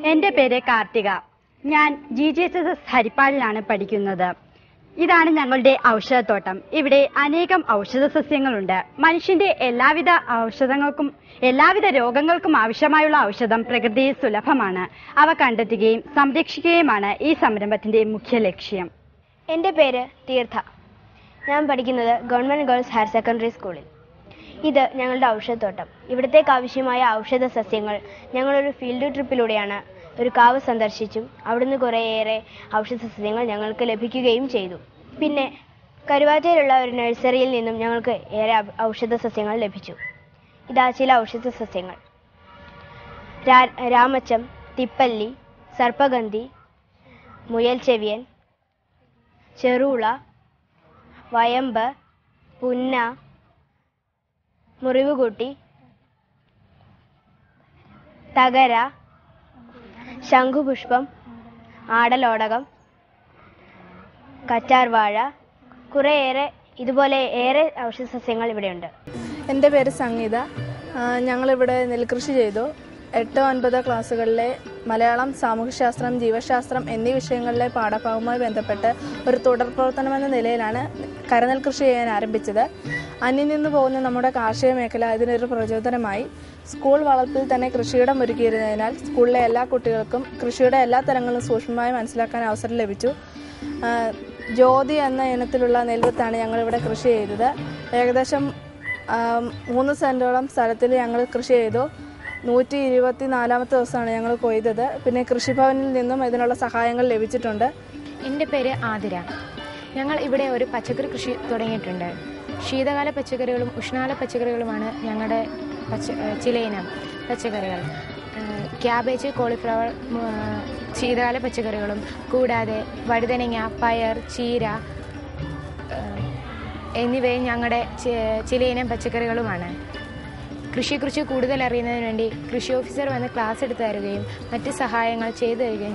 എൻ്റെ പേര് കാർത്തിക ഞാൻ G G H S S ഹരിപ്പാടിലാണ് പഠിക്കുന്നത് ഇതാണ് ഞങ്ങളുടെ ഔഷധത്തോട്ടം ഇവിടെ അനേകം ഔഷധ സസ്യങ്ങളുണ്ട് മനുഷ്യന്റെ എല്ലാവിധ ഔഷധങ്ങൾക്കും എല്ലാവിധ രോഗങ്ങൾക്കും ആവശ്യമായുള്ള ഔഷധം പ്രകൃതിയിൽ സുലഭമാണ് അവ കണ്ടെത്തുകയും സംരക്ഷിക്കുകയുമാണ് ഈ സംരംഭത്തിന്റെ മുഖ്യ ലക്ഷ്യം എൻ്റെ പേര് തീർത്ഥ ഞാൻ പഠിക്കുന്നത് ഗവൺമെൻറ് ഗേൾസ് ഹയർ സെക്കൻഡറി സ്കൂളിൽ ഇത് ഞങ്ങളുടെ ഔഷധത്തോട്ടം ഇവിടത്തേക്ക് ആവശ്യമായ ഔഷധ സസ്യങ്ങൾ ഞങ്ങളൊരു ഫീൽഡ് ട്രിപ്പിലൂടെയാണ് ഒരു കാവ് സന്ദർശിച്ചും അവിടുന്ന് കുറേയേറെ ഔഷധ സസ്യങ്ങൾ ഞങ്ങൾക്ക് ലഭിക്കുകയും ചെയ്തു പിന്നെ കരുവാറ്റയിലുള്ള ഒരു നഴ്സറിയിൽ നിന്നും ഞങ്ങൾക്ക് ഏറെ ഔ- ഔഷധ സസ്യങ്ങൾ ലഭിച്ചു ഇതാ ചില ഔഷധ സസ്യങ്ങൾ രാ- രാമച്ചം തിപ്പല്ലി സർപ്പഗന്ധി മുയൽ ചെവിയൻ ചെറുള വയമ്പ് പുന്ന മുറിവുകൂട്ടി തകര ശംഖുപുഷ്പം ആടലോടകം കറ്റാർവാഴ കുറേയേറെ ഇതുപോലെ ഏറെ ഔഷധ സസ്യങ്ങൾ ഇവിടെയുണ്ട് എൻ്റെ പേര് സംഗീത ആ, ഞങ്ങളിവിടെ നെൽകൃഷി ചെയ്തു എട്ട് ഒൻപത് ക്ലാസ്സുകളിലെ മലയാളം സാമൂഹ്യശാസ്ത്രം ജീവശാസ്ത്രം എന്നീ വിഷയങ്ങളിലെ പാഠഭാഗവുമായി ബന്ധപ്പെട്ട് ഒരു തുടർ പ്രവർത്തനമെന്ന നിലയിലാണ് കരനെൽ കൃഷി ചെയ്യാൻ ആരംഭിച്ചത് അന്യം നിന്ന് പോകുന്ന നമ്മുടെ കാർഷിക മേഖല ഇതിനൊരു പ്രചോദനമായി സ്കൂൾ വളപ്പിൽ തന്നെ കൃഷിയിടം ഒരുക്കിയിരുന്നതിനാൽ സ്കൂളിലെ എല്ലാ കുട്ടികൾക്കും കൃഷിയുടെ എല്ലാ തരങ്ങളും സൂക്ഷ്മമായി മനസ്സിലാക്കാൻ അവസരം ലഭിച്ചു ആ, ജ്യോതി എന്ന ഇനത്തിലുള്ള നെൽവിത്താണ് ഞങ്ങളിവിടെ കൃഷി ചെയ്തത് ഏകദേശം ആ, മൂന്ന് സെൻറ്റോളം സ്ഥലത്തിൽ ഞങ്ങൾ കൃഷി ചെയ്തു നൂറ്റി ഇരുപത്തി നാലാമത്തെ ദിവസമാണ് ഞങ്ങൾ കൊയ്തത് പിന്നെ കൃഷിഭവനിൽ നിന്നും ഇതിനുള്ള സഹായങ്ങൾ ലഭിച്ചിട്ടുണ്ട് എൻ്റെ പേര് ആതിര ഞങ്ങൾ ഇവിടെ ഒരു പച്ചക്കറി കൃഷി തുടങ്ങിയിട്ടുണ്ട് ശീതകാല പച്ചക്കറികളും ഉഷ്ണകാല പച്ചക്കറികളുമാണ് ഞങ്ങളുടെ പച്ച ഏഹ് ചിലയിനം പച്ചക്കറികൾ ഏഹ് ക്യാബേജ് കോളിഫ്ലവർ ഉം, ഏഹ് ശീതകാല പച്ചക്കറികളും കൂടാതെ വഴുതനങ്ങ പയർ ചീര ഏഹ് എന്നിവയും ഞങ്ങളുടെ ചി- ചിലയിനം പച്ചക്കറികളുമാണ് കൃഷിയെക്കുറിച്ച് കൂടുതൽ അറിയുന്നതിന് വേണ്ടി കൃഷി ഓഫീസർ വന്ന് ക്ലാസ് എടുത്തു തരുകയും മറ്റ് സഹായങ്ങൾ ചെയ്തു തരികയും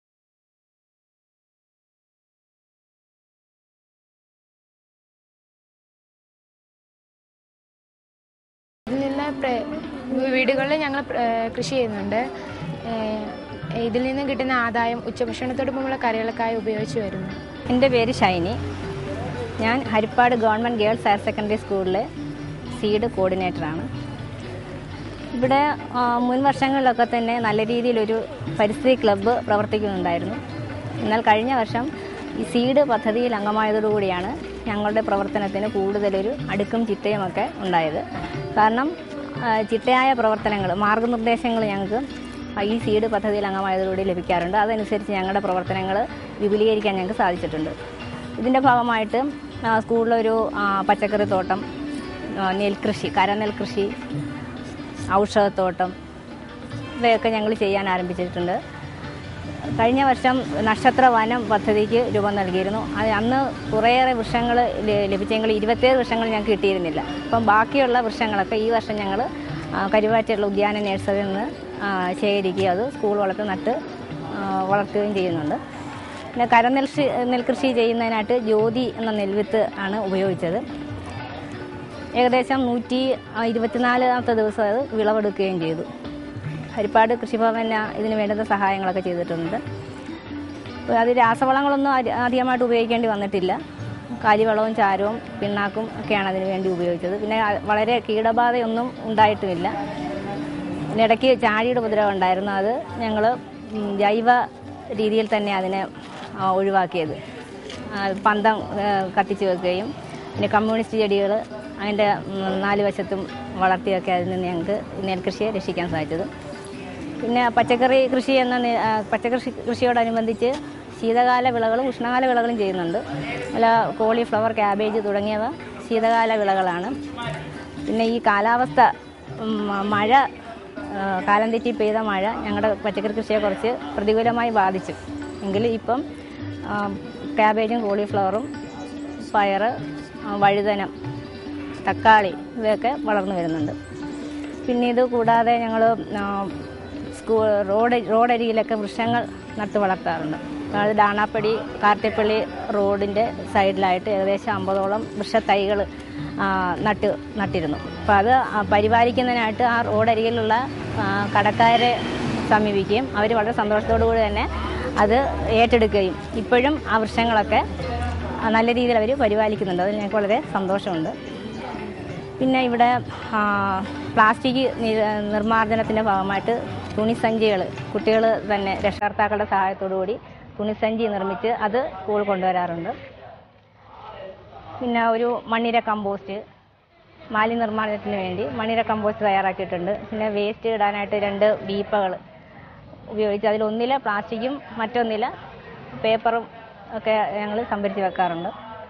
ഇതിൽ നിന്ന് പ്ര- വീടുകളിൽ ഞങ്ങൾ പ്ര- കൃഷി ചെയ്യുന്നുണ്ട് ഏഹ് ഇതിൽ നിന്ന് കിട്ടുന്ന ആദായം ഉച്ചഭക്ഷണത്തോടൊപ്പമുള്ള കറികൾക്കായി ഉപയോഗിച്ചു വരുന്നു എൻ്റെ പേര് ഷൈനി ഞാൻ Harippad government girls higher secondary സ്കൂളിലെ സീഡ് കോർഡിനേറ്ററാണ് ഇവിടെ ആ, മുൻ വർഷങ്ങളിലൊക്കെ തന്നെ നല്ല രീതിയിലൊരു പരിസ്ഥിതി ക്ലബ്ബ് പ്രവർത്തിക്കുന്നുണ്ടായിരുന്നു എന്നാൽ കഴിഞ്ഞ വർഷം ഈ സീഡ് പദ്ധതിയിൽ അംഗമായതോടുകൂടിയാണ് ഞങ്ങളുടെ പ്രവർത്തനത്തിന് കൂടുതലൊരു അടുക്കും ചിട്ടയുമൊക്കെ ഉണ്ടായത് കാരണം ആ, ചിട്ടയായ പ്രവർത്തനങ്ങൾ മാർഗനിർദ്ദേശങ്ങൾ ഞങ്ങൾക്ക് ഈ സീഡ് പദ്ധതിയിൽ അംഗമായതോടുകൂടി ലഭിക്കാറുണ്ട് അതനുസരിച്ച് ഞങ്ങളുടെ പ്രവർത്തനങ്ങൾ വിപുലീകരിക്കാൻ ഞങ്ങൾക്ക് സാധിച്ചിട്ടുണ്ട് ഇതിൻ്റെ ഭാഗമായിട്ട് ആ, സ്കൂളിലൊരു ആ, പച്ചക്കറി തോട്ടം ആ, നെൽകൃഷി കരനെൽകൃഷി ഔഷധത്തോട്ടം ഇവയൊക്കെ ഞങ്ങൾ ചെയ്യാൻ ആരംഭിച്ചിട്ടുണ്ട് കഴിഞ്ഞ വർഷം നക്ഷത്ര വനം പദ്ധതിക്ക് രൂപം നൽകിയിരുന്നു അത് അന്ന് കുറേയേറെ വൃക്ഷങ്ങൾ ലഭിച്ചെങ്കിൽ ഇരുപത്തേഴ് വൃക്ഷങ്ങൾ ഞങ്ങൾക്ക് കിട്ടിയിരുന്നില്ല അപ്പം ബാക്കിയുള്ള വൃക്ഷങ്ങളൊക്കെ ഈ വർഷം ഞങ്ങൾ കരുവാറ്റുള്ള ഉദ്യാന നഴ്സറിയിൽ നിന്ന് ആ, ശേഖരിക്കുകയും അത് സ്കൂൾ വളർത്ത് നട്ട് ആ, വളർത്തുകയും ചെയ്യുന്നുണ്ട് പിന്നെ കരനെൽകൃഷി നെൽകൃഷി ചെയ്യുന്നതിനായിട്ട് ജ്യോതി എന്ന നെൽവിത്ത് ആണ് ഉപയോഗിച്ചത് ഏകദേശം നൂറ്റി ഇരുപത്തിനാലാമത്തെ ദിവസം അത് വിളവെടുക്കുകയും ചെയ്തു ഹരിപ്പാട് കൃഷിഭവൻ ഇതിന് വേണ്ടുന്ന സഹായങ്ങളൊക്കെ ചെയ്തിട്ടുണ്ട് അപ്പോൾ അത് രാസവളങ്ങളൊന്നും അധി- അധികമായിട്ട് ഉപയോഗിക്കേണ്ടി വന്നിട്ടില്ല കാലിവളവും ചാരവും പിണ്ണാക്കും ഒക്കെയാണ് അതിന് വേണ്ടി ഉപയോഗിച്ചത് പിന്നെ അ- വളരെ കീടബാധയൊന്നും ഉണ്ടായിട്ടുമില്ല പിന്നെ ഇടയ്ക്ക് ചാഴിയുടെ ഉപദ്രവം ഉണ്ടായിരുന്നു അത് ഞങ്ങൾ ജൈവ രീതിയിൽ തന്നെ അതിനെ ആ, ഒഴിവാക്കിയത് ആ, പന്തം ആ, കത്തിച്ച് വെക്കുകയും പിന്നെ കമ്മ്യൂണിസ്റ്റ് ചെടികൾ അതിൻ്റെ ഉം, നാല് വശത്തും വളർത്തിയൊക്കെ അതിൽ നിന്ന് ഞങ്ങൾക്ക് നെൽകൃഷിയെ രക്ഷിക്കാൻ സാധിച്ചത് പിന്നെ പച്ചക്കറി കൃഷി എന്ന നി- ആ, പച്ചക്കൃഷി കൃഷിയോടനുബന്ധിച്ച് ശീതകാല വിളകളും ഉഷ്ണകാല വിളകളും ചെയ്യുന്നുണ്ട് അല്ല കോളിഫ്ലവർ ക്യാബേജ് തുടങ്ങിയവ ശീതകാല വിളകളാണ് പിന്നെ ഈ കാലാവസ്ഥ ഉം, മഴ ആ, കാലം തെറ്റി പെയ്ത മഴ ഞങ്ങളുടെ പച്ചക്കറി കൃഷിയെ കുറച്ച് പ്രതികൂലമായി ബാധിച്ചു എങ്കിലും ഇപ്പം ആ, ക്യാബേജും കോളിഫ്ലവറും പയറ് ആ, വഴുതനം തക്കാളി ഇവയൊക്കെ വളർന്നു വരുന്നുണ്ട് പിന്നെ ഇത് കൂടാതെ ഞങ്ങൾ സ്കൂ റോഡ് റോഡരികിലൊക്കെ വൃക്ഷങ്ങൾ നട്ട് വളർത്താറുണ്ട് അത് ഡാണാപ്പടി കാർത്തിപ്പള്ളി റോഡിൻ്റെ സൈഡിലായിട്ട് ഏകദേശം അമ്പതോളം വൃക്ഷത്തൈകൾ നട്ട് നട്ടിരുന്നു അപ്പോൾ അത് ആ പരിപാലിക്കുന്നതിനായിട്ട് ആ റോഡരികിലുള്ള ആ, കടക്കാരെ സമീപിക്കുകയും അവർ വളരെ സന്തോഷത്തോടു കൂടി തന്നെ അത് ഏറ്റെടുക്കുകയും ഇപ്പോഴും ആ വൃക്ഷങ്ങളൊക്കെ ആ, നല്ല രീതിയിൽ അവർ പരിപാലിക്കുന്നുണ്ട് അതിൽ ഞങ്ങൾക്ക് വളരെ സന്തോഷമുണ്ട് പിന്നെ ഇവിടെ ആ, പ്ലാസ്റ്റിക് നി- നിർമ്മാർജ്ജനത്തിൻ്റെ ഭാഗമായിട്ട് തുണിസഞ്ചികൾ കുട്ടികൾ തന്നെ രക്ഷകർത്താക്കളുടെ സഹായത്തോടു കൂടി തുണിസഞ്ചി നിർമ്മിച്ച് അത് സ്കൂൾ കൊണ്ടുവരാറുണ്ട് പിന്നെ ഒരു മണ്ണിര കമ്പോസ്റ്റ് മാലി നിർമ്മാണത്തിന് വേണ്ടി മണ്ണിര കമ്പോസ്റ്റ് തയ്യാറാക്കിയിട്ടുണ്ട് പിന്നെ വേസ്റ്റ് ഇടാനായിട്ട് രണ്ട് വീപ്പകൾ ഉപയോഗിച്ച് അതിൽ ഒന്നിൽ പ്ലാസ്റ്റിക്കും മറ്റൊന്നിൽ പേപ്പറും ഒക്കെ ഞങ്ങൾ സംഭരിച്ച് വെക്കാറുണ്ട്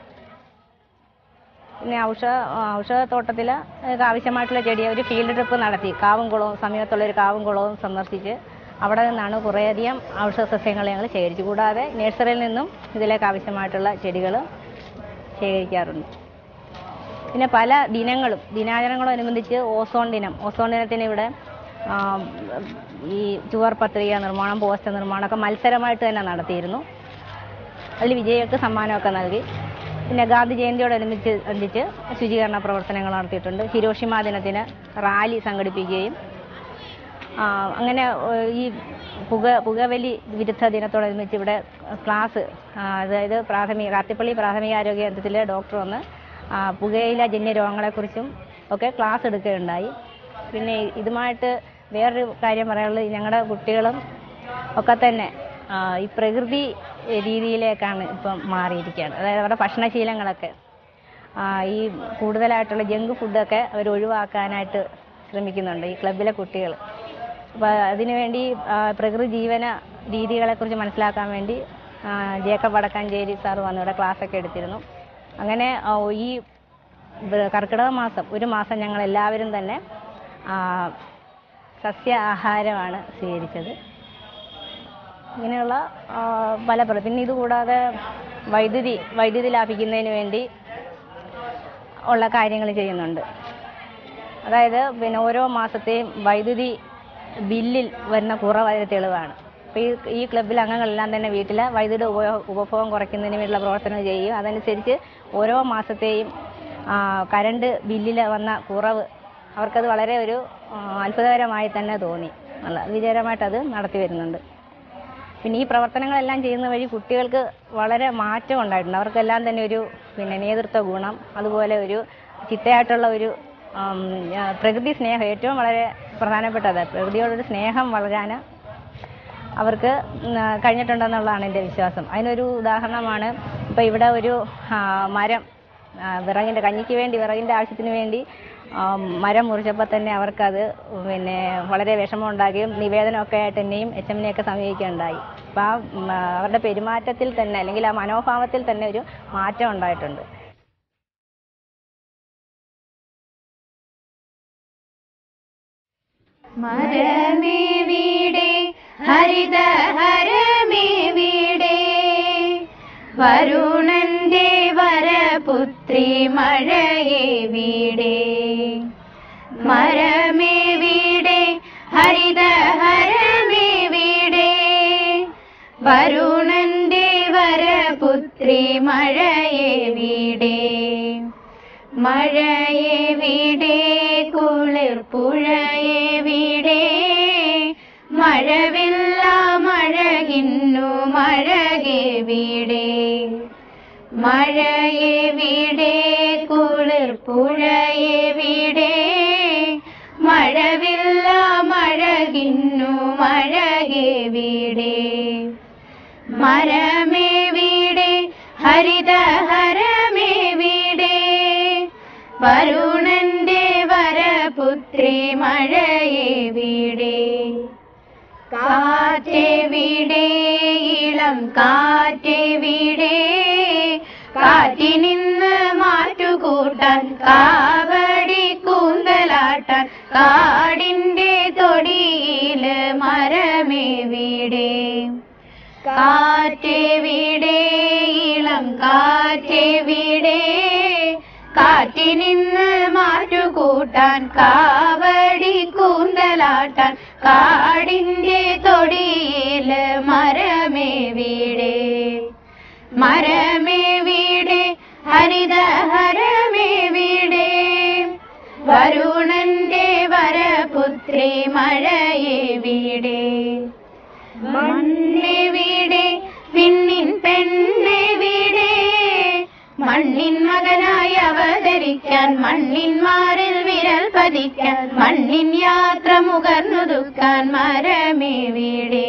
പിന്നെ ഔഷധ ഔഷധത്തോട്ടത്തിൽ ആവശ്യമായിട്ടുള്ള ചെടി ഒരു ഫീൽഡ് ട്രിപ്പ് നടത്തി കാവും കുളവും സമീപത്തുള്ള ഒരു കാവും കുളവും സന്ദർശിച്ച് അവിടെ നിന്നാണ് കുറേയധികം ഔഷധ സസ്യങ്ങൾ ഞങ്ങൾ ശേഖരിച്ചു കൂടാതെ നഴ്സറിയിൽ നിന്നും ഇതിലേക്ക് ആവശ്യമായിട്ടുള്ള ചെടികൾ ശേഖരിക്കാറുണ്ട് പിന്നെ പല ദിനങ്ങളും ദിനാചരണങ്ങളോടനുബന്ധിച്ച് ഓസോൺ ദിനം ഓസോൺ ദിനത്തിന് ഇവിടെ ആ, ഈ ചുവർ പത്രിക നിർമ്മാണം പോസ്റ്റർ നിർമ്മാണമൊക്കെ മത്സരമായിട്ട് തന്നെ നടത്തിയിരുന്നു അതിൽ വിജയികൾക്ക് സമ്മാനമൊക്കെ നൽകി പിന്നെ ഗാന്ധി ജയന്തിയോടനുബന്ധിച്ച് അനുബന്ധിച്ച് ശുചീകരണ പ്രവർത്തനങ്ങൾ നടത്തിയിട്ടുണ്ട് ഹിരോഷിമ ദിനത്തിന് റാലി സംഘടിപ്പിക്കുകയും ആ, അങ്ങനെ ഏഹ്, ഈ പുക പുകവലി വിരുദ്ധ ദിനത്തോടനുബന്ധിച്ച് ഇവിടെ ക്ലാസ് ആ, അതായത് പ്രാഥമിക കാത്തിപ്പള്ളി പ്രാഥമിക ആരോഗ്യ കേന്ദ്രത്തിലെ ഡോക്ടർ വന്ന് ആ, പുകയില ജന്യ രോഗങ്ങളെക്കുറിച്ചും ഒക്കെ ക്ലാസ് എടുക്കുകയുണ്ടായി പിന്നെ ഇതുമായിട്ട് വേറൊരു കാര്യം പറയാനുള്ളത് ഞങ്ങളുടെ കുട്ടികളും ഒക്കെ തന്നെ ആ, ഈ പ്രകൃതി രീതിയിലേക്കാണ് ഇപ്പം മാറിയിരിക്കുകയാണ് അതായത് അവരുടെ ഭക്ഷണശീലങ്ങളൊക്കെ ആ, ഈ കൂടുതലായിട്ടുള്ള ജങ്ക് ഫുഡൊക്കെ അവർ ഒഴിവാക്കാനായിട്ട് ശ്രമിക്കുന്നുണ്ട് ഈ ക്ലബിലെ കുട്ടികൾ അപ്പോൾ അതിനുവേണ്ടി ആ, പ്രകൃതി ജീവന രീതികളെക്കുറിച്ച് മനസ്സിലാക്കാൻ വേണ്ടി ആ, ജേക്കബ് വടക്കാഞ്ചേരി സാർ വന്ന് ഇവിടെ ക്ലാസ്സൊക്കെ എടുത്തിരുന്നു അങ്ങനെ ആ, ഈ വ- കർക്കിടക മാസം ഒരു മാസം ഞങ്ങൾ എല്ലാവരും തന്നെ ആ, സസ്യ ആഹാരമാണ് സ്വീകരിച്ചത് ഇങ്ങനെയുള്ള ആ, പല പ്ര- പിന്നെ ഇത് കൂടാതെ വൈദ്യുതി വൈദ്യുതി ലാഭിക്കുന്നതിന് വേണ്ടി ഉള്ള കാര്യങ്ങൾ ചെയ്യുന്നുണ്ട് അതായത് പിന്നെ ഓരോ മാസത്തെയും വൈദ്യുതി ബില്ലിൽ വരുന്ന കുറവ് തെളിവാണ് അപ്പോൾ ഈ ഈ ക്ലബ്ബിലെ അംഗങ്ങളെല്ലാം തന്നെ വീട്ടിൽ വൈദ്യുതി ഉപയോഗ ഉപഭോഗം കുറയ്ക്കുന്നതിന് വേണ്ടിയുള്ള പ്രവർത്തനം ചെയ്യും അതനുസരിച്ച് ഓരോ മാസത്തെയും ആ, കറണ്ട് ബില്ലിൽ വന്ന കുറവ് അവർക്കത് വളരെ ഒരു ആ, അത്ഭുതകരമായി തന്നെ തോന്നി നല്ല വിജയകരമായിട്ട് അത് നടത്തി വരുന്നുണ്ട് പിന്നെ ഈ പ്രവർത്തനങ്ങളെല്ലാം ചെയ്യുന്ന വഴി കുട്ടികൾക്ക് വളരെ മാറ്റം ഉണ്ടായിട്ടുണ്ട് അവർക്കെല്ലാം തന്നെ ഒരു പിന്നെ നേതൃത്വ ഗുണം അതുപോലെ ഒരു ചിട്ടയായിട്ടുള്ള ഒരു ആം, ആ, പ്രകൃതി സ്നേഹം ഏറ്റവും വളരെ പ്രധാനപ്പെട്ടത് പ്രകൃതിയോടൊരു സ്നേഹം വളരാൻ അവർക്ക് ഉം, ആ, കഴിഞ്ഞിട്ടുണ്ടെന്നുള്ളതാണ് എൻ്റെ വിശ്വാസം അതിനൊരു ഉദാഹരണമാണ് ഇപ്പോൾ ഇവിടെ ഒരു ആ, മരം ആ, വിറകിൻ്റെ കഞ്ഞിക്ക് വേണ്ടി വിറകിൻ്റെ ആവശ്യത്തിന് വേണ്ടി ആ, മരം മുറിച്ചപ്പോൾ തന്നെ അവർക്കത് പിന്നെ വളരെ വിഷമം ഉണ്ടാകുകയും നിവേദനമൊക്കെ ആയിട്ട് എന്നെയും എച്ച് എമ്മിനെയൊക്കെ സമീപിക്കുകയുണ്ടായി അപ്പോൾ ആ ഉം, ആ, അവരുടെ പെരുമാറ്റത്തിൽ തന്നെ അല്ലെങ്കിൽ ആ മനോഭാവത്തിൽ തന്നെ ഒരു മാറ്റം ഉണ്ടായിട്ടുണ്ട് മരമേ വീടേ ഹരിത ഹരമേ വീടേ വരുണന്റെ വരപുത്രി മഴയേ വീടേ മരമേ വീടേ ഹരിത ഹരമേ വീടേ വരുണന്റെ വരപുത്രി മഴയേ വീടേ മഴയെ വീടേ കുളിർ പുഴയെ വീടേ മഴവില്ല മഴകിന്നു മഴകെ വീടേ മഴയെ വീടേ കുളിർ പുഴയെ വീടേ മഴവില്ല മഴകിന്നു മഴകെ വീടേ മരമേ വീടേ ഹരിത ഹരമേ വീടേ വരുണന്റെ വരപുത്രി മഴയെ വീടേ കാറ്റേ വീടേ ഇളം കാറ്റേ വീടേ കാറ്റിനിന്ന് മാറ്റുകൂട്ടാൻ കാവടി കൂന്തലാട്ടാൻ കാടിന്റെ തൊടിയില് മരമേ വീടേ കാറ്റേ വീടേ ഇളം കാറ്റേ വീടേ കാറ്റിനിന്ന് മാറ്റുകൂട്ടാൻ കാവടി കൂന്തലാട്ടാൻ കാടിന്റെ തൊടിയില് മരമേ വീടേ മരമേ വീടേ ഹരിത ഹരമേ വീടേ വരുണന്റെ വരപുത്രി മഴയെ മരമേവിടെ മണ്ണെവിടെ വിണ്ണിൻ പെണ്ണെവിടെ മണ്ണിൻ മകനായി അവതരിക്കാൻ മണ്ണിന്മാരിൽ വിരൽ പതിക്കാൻ മണ്ണിൻ യാത്ര മുകർന്നുതുക്കാൻ മരമേവിടെ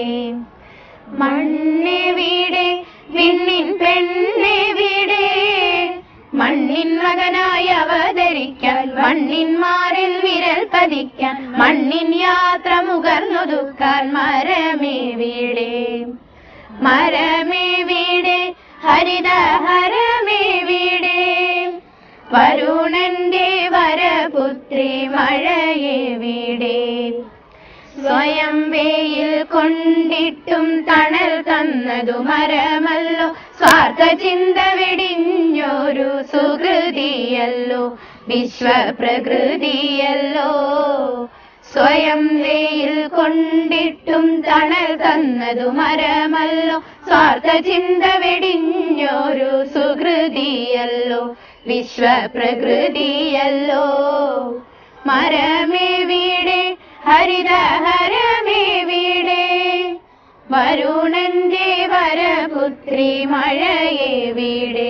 മണ്ണെവിടെ വിണ്ണിൻ പെണ്ണെവിടെ മണ്ണിൻ മകനായി അവതരിക്കാൻ മണ്ണിന്മാരിൽ വിരൽ പതിക്കാൻ മണ്ണിൻ യാത്ര മുകർന്നുതുക്കാൻ മരമേവിടെ മരമേവിടെ ഹരിത ഹരമേവിടെ വരുണന്റെ വരപുത്രി മഴയെവിടെ സ്വയം വേയിൽ കൊണ്ടിട്ടും തണൽ തന്നതു മരമല്ലോ സ്വാർത്ഥ ചിന്ത വെടിഞ്ഞൊരു സുഹൃതിയല്ലോ വിശ്വപ്രകൃതിയല്ലോ സ്വയം വേയിൽ കൊണ്ടിട്ടും തണൽ തന്നതു മരമല്ലോ സ്വാർത്ഥ ചിന്ത വെടിഞ്ഞൊരു സുഹൃതിയല്ലോ വിശ്വപ്രകൃതിയല്ലോ മരമേ വീടെ ഹരിത ഹരമേ വീടെ വരുണന്റെ വരപുത്രി മഴയെ വീടെ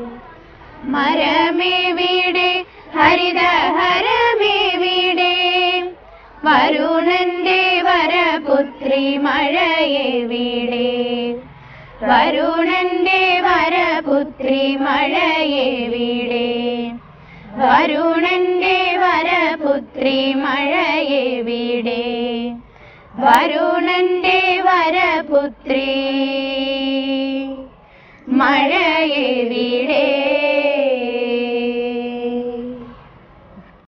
മരമേ വീടെ ഹരിത ഹരമേ വീടെ വരുണന്റെ വരപുത്രി മഴയെ വീടെ വരുണന്റെ വരപുത്രി മഴയെ വീടെ വരുണന്റെ വരപുത്രി മഴയെ വീടെ വരുണന്റെ വരപുത്രി മഴയെ വീടേ